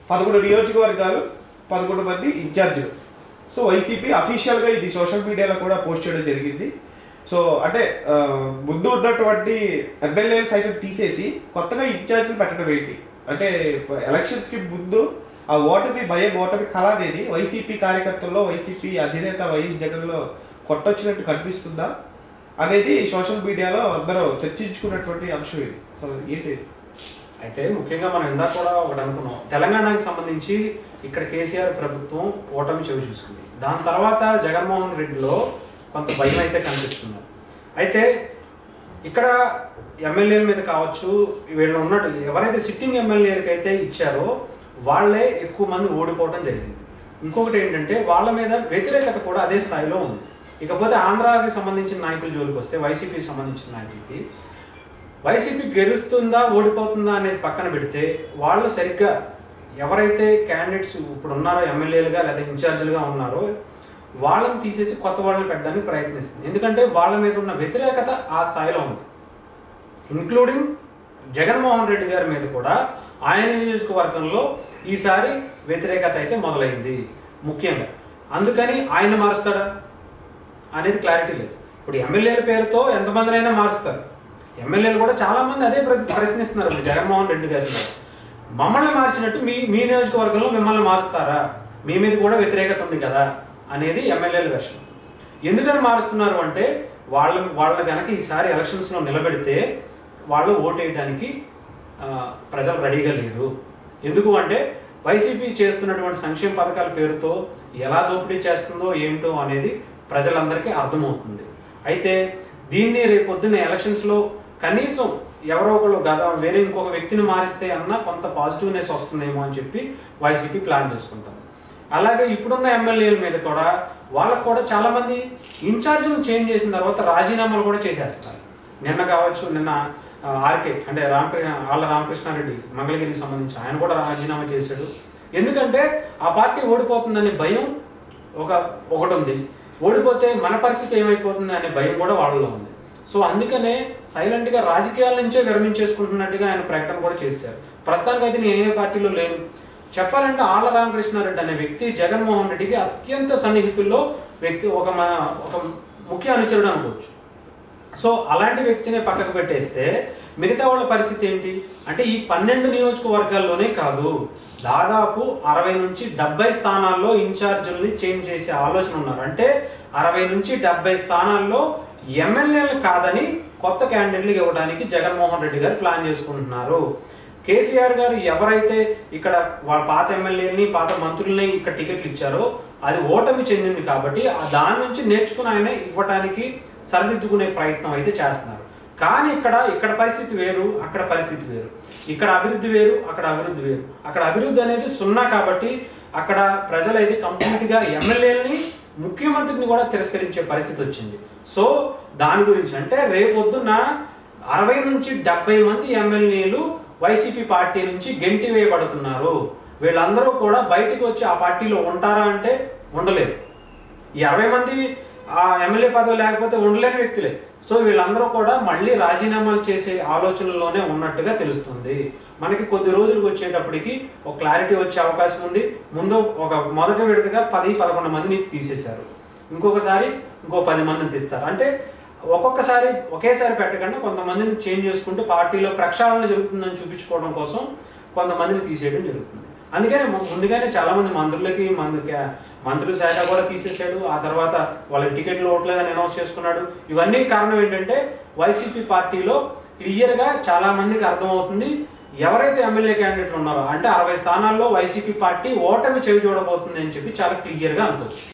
పదకొండు నియోజకవర్గాలు పదకొండు మంది ఇన్ఛార్జీలు సో వైసీపీ అఫీషియల్గా ఇది సోషల్ మీడియాలో కూడా పోస్ట్ చేయడం జరిగింది సో అంటే ఆ, ముందు ఉన్నటువంటి ఎమ్మెల్యేలు సైతం తీసేసి కొత్తగా ఇన్ఛార్జీలు పెట్టడం ఏంటి అంటే ఎలక్షన్స్ కి ముందు ఆ ఓటమి భయం ఓటమి కళ అనేది వైసీపీ కార్యకర్తల్లో వైసీపీ అధినేత వైఎస్ జగన్లో కొట్టొచ్చినట్టు కనిపిస్తుందా అనేది సోషల్ మీడియాలో అందరూ చర్చించుకున్నటువంటి అంశం ఇది సో ఏంటి ఇది? అయితే ముఖ్యంగా మనం ఇందాక కూడా ఒకటి అనుకున్నాం తెలంగాణకు సంబంధించి ఇక్కడ కేసీఆర్ ప్రభుత్వం ఓటమి చెవి చూసుకుంది దాని తర్వాత జగన్మోహన్ రెడ్డిలో కొంత భయం అయితే కనిపిస్తుంది అయితే ఇక్కడ ఎమ్మెల్యేల మీద కావచ్చు వీళ్ళు ఉన్నట్టు ఎవరైతే సిట్టింగ్ ఎమ్మెల్యేలకు అయితే ఇచ్చారో వాళ్ళే ఎక్కువ మంది ఓడిపోవడం జరిగింది ఇంకొకటి ఏంటంటే వాళ్ళ మీద వ్యతిరేకత కూడా అదే స్థాయిలో ఉంది ఇకపోతే ఆంధ్రాకి సంబంధించిన నాయకుల జోలికి వస్తే వైసీపీకి సంబంధించిన నాయకులకి వైసీపీ గెలుస్తుందా ఓడిపోతుందా అనేది పక్కన పెడితే వాళ్ళు సరిగ్గా ఎవరైతే క్యాండిడేట్స్ ఇప్పుడు ఉన్నారో ఎమ్మెల్యేలుగా లేదా ఇన్ఛార్జీలుగా ఉన్నారో వాళ్ళని తీసేసి కొత్త వాళ్ళని పెట్టడానికి ప్రయత్నిస్తుంది ఎందుకంటే వాళ్ళ మీద ఉన్న వ్యతిరేకత ఆ స్థాయిలో ఉంది ఇంక్లూడింగ్ జగన్మోహన్ రెడ్డి గారి మీద కూడా ఆయన నియోజకవర్గంలో ఈసారి వ్యతిరేకత అయితే మొదలైంది ముఖ్యంగా అందుకని ఆయన మారుస్తాడా అనేది క్లారిటీ లేదు ఇప్పుడు ఎమ్మెల్యేల పేరుతో ఎంతమందినైనా మారుస్తారు ఎమ్మెల్యేలు కూడా చాలా మంది అదే ప్ర- ప్రశ్నిస్తున్నారు ఇప్పుడు జగన్మోహన్ రెడ్డి గారి మీద. మమ్మల్ని మార్చినట్టు మీ మీ నియోజకవర్గంలో మిమ్మల్ని మారుస్తారా మీ మీద కూడా వ్యతిరేకత ఉంది కదా అనేది ఎమ్మెల్యేల వెర్షన్ ఎందుకని మారుస్తున్నారు అంటే వాళ్ళ వాళ్ళ కనుక ఈసారి ఎలక్షన్స్లో నిలబెడితే వాళ్ళు ఓటేయడానికి ఆ, ప్రజలు రెడీగా లేరు ఎందుకు అంటే వైసీపీ చేస్తున్నటువంటి సంక్షేమ పథకాల పేరుతో ఎలా దోపిడీ చేస్తుందో ఏంటో అనేది ప్రజలందరికీ అర్థమవుతుంది అయితే దీన్ని రేపొద్దున ఎలక్షన్స్లో కనీసం ఎవరో ఒకళ్ళు గత వేరే ఇంకొక వ్యక్తిని మారిస్తే అన్న కొంత పాజిటివ్నెస్ వస్తుందేమో అని చెప్పి వైసీపీ ప్లాన్ చేసుకుంటాం అలాగే ఇప్పుడున్న ఎమ్మెల్యేల మీద కూడా వాళ్ళకు కూడా చాలా మంది ఇన్ఛార్జీలు చేంజ్ చేసిన తర్వాత రాజీనామాలు కూడా చేసేస్తున్నారు నిన్న కావచ్చు నిన్న ఆ, ఆర్కే అంటే రామకృష్ణ ఆళ్ళ రామకృష్ణారెడ్డి మంగళగిరికి సంబంధించి ఆయన కూడా రాజీనామా చేశాడు ఎందుకంటే ఆ పార్టీ ఓడిపోతుందనే భయం ఒక ఒకటి ఉంది ఓడిపోతే మన పరిస్థితి ఏమైపోతుంది అనే భయం కూడా వాళ్ళలో ఉంది సో అందుకనే సైలెంట్గా రాజకీయాల నుంచే విరమించేసుకుంటున్నట్టుగా ఆయన ప్రకటన కూడా చేశారు ప్రస్తుతానికి అయితే నేను ఏ పార్టీలో లేను చెప్పాలంటే ఆళ్ళ రామకృష్ణారెడ్డి అనే వ్యక్తి జగన్మోహన్ రెడ్డికి అత్యంత సన్నిహితుల్లో వ్యక్తి ఒక మ- ఒక ముఖ్య అనుచరుడు అనుకోవచ్చు సో అలాంటి వ్యక్తిని పక్కకు పెట్టేస్తే మిగతా వాళ్ళ పరిస్థితి ఏంటి అంటే ఈ పన్నెండు నియోజకవర్గాల్లోనే కాదు దాదాపు అరవై నుంచి డెబ్బై స్థానాల్లో ఇన్ఛార్జీలని చేంజ్ చేసే ఆలోచన ఉన్నారు అంటే అరవై నుంచి డెబ్బై స్థానాల్లో ఎమ్మెల్యేలు కాదని కొత్త క్యాండిడేట్లకు ఇవ్వడానికి జగన్మోహన్ రెడ్డి గారు ప్లాన్ చేసుకుంటున్నారు కేసీఆర్ గారు ఎవరైతే ఇక్కడ వాళ్ళ పాత ఎమ్మెల్యేని పాత మంత్రుల్ని ఇక్కడ టికెట్లు ఇచ్చారో అది ఓటమి చెందింది కాబట్టి ఆ దాని నుంచి నేర్చుకుని ఆయన ఇవ్వడానికి సరిదిద్దుకునే ప్రయత్నం అయితే చేస్తున్నారు కానీ ఇక్కడ ఇక్కడ పరిస్థితి వేరు అక్కడ పరిస్థితి వేరు ఇక్కడ అభివృద్ధి వేరు అక్కడ అభివృద్ధి వేరు అక్కడ అభివృద్ధి అనేది సున్నా కాబట్టి అక్కడ ప్రజలు అయితే కంప్లీట్గా ఎమ్మెల్యేలని ముఖ్యమంత్రిని కూడా తిరస్కరించే పరిస్థితి వచ్చింది సో దాని గురించి అంటే రేపొద్దున అరవై నుంచి డెబ్బై మంది ఎమ్మెల్యేలు వైసీపీ పార్టీ నుంచి గెంటి వేయబడుతున్నారు వీళ్ళందరూ కూడా బయటకు వచ్చి ఆ పార్టీలో ఉంటారా అంటే ఉండలేరు ఈ అరవై మంది ఆ ఎమ్మెల్యే పదవి లేకపోతే ఉండలేని వ్యక్తులే సో వీళ్ళందరూ కూడా మళ్ళీ రాజీనామాలు చేసే ఆలోచనలోనే ఉన్నట్టుగా తెలుస్తుంది మనకి కొద్ది రోజులకు వచ్చేటప్పటికి ఒక క్లారిటీ వచ్చే అవకాశం ఉంది ముందు ఒక మొదటి విడతగా పది పదకొండు మందిని తీసేశారు ఇంకొకసారి ఇంకో పది మందిని తీస్తారు అంటే ఒక్కొక్కసారి ఒకేసారి పెట్టకుండా కొంతమందిని చేంజ్ చేసుకుంటూ పార్టీలో ప్రక్షాళన జరుగుతుందని చూపించుకోవడం కోసం కొంతమందిని తీసేయడం జరుగుతుంది అందుకనే ము- ముందుగానే చాలా మంది మంత్రులకి మంది క్యా- మంత్రుల శాఖ కూడా తీసేశాడు ఆ తర్వాత వాళ్ళకి టికెట్లు ఓట్లేదని అనౌన్స్ చేసుకున్నాడు ఇవన్నీ కారణం ఏంటంటే వైసీపీ పార్టీలో క్లియర్గా చాలా మందికి అర్థమవుతుంది ఎవరైతే ఎమ్మెల్యే క్యాండిడేట్లు ఉన్నారో అంటే అరవై స్థానాల్లో వైసీపీ పార్టీ ఓటమి చెవి చూడబోతుంది అని చెప్పి చాలా క్లియర్గా అనుకోవచ్చు